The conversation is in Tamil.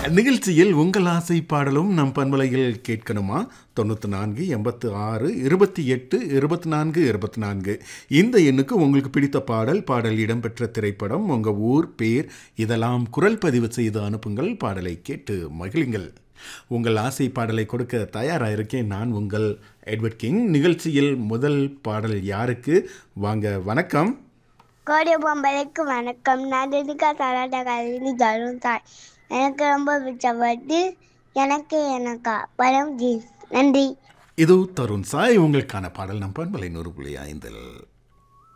நிகழ்ச்சியில் உங்கள் ஆசை பாடலும் நம் பண்பலையில் கேட்கணுமா தொண்ணூற்றி நான்கு எண்பத்து ஆறு இருபத்தி எட்டு இருபத்தி நான்கு இருபத்தி நான்கு இந்த எண்ணுக்கு உங்களுக்கு பிடித்த பாடல் பாடல் இடம்பெற்ற திரைப்படம் உங்கள் ஊர் பேர் இதெல்லாம் குரல் பதிவு செய்து அனுப்புங்கள் பாடலை கேட்டு மகிழுங்கள் உங்கள் ஆசை பாடலை கொடுக்க தயாராக இருக்கேன் நான் உங்கள் எட்வர்ட் கிங் நிகழ்ச்சியில் முதல் பாடல் யாருக்கு வாங்க வணக்கம் கோடை பொம்பளைக்கு வணக்கம் நான் தினிகா சலாட்டா கல்வினி தரும் தாய் எனக்கு ரொம்ப பிடிச்ச பாட்டு எனக்கு எனக்கா படம் ஜீன்ஸ் நன்றி இது தருண் சாய் உங்களுக்கான பாடல் நம் பண்பலை நூறு புள்ளி ஐந்தில்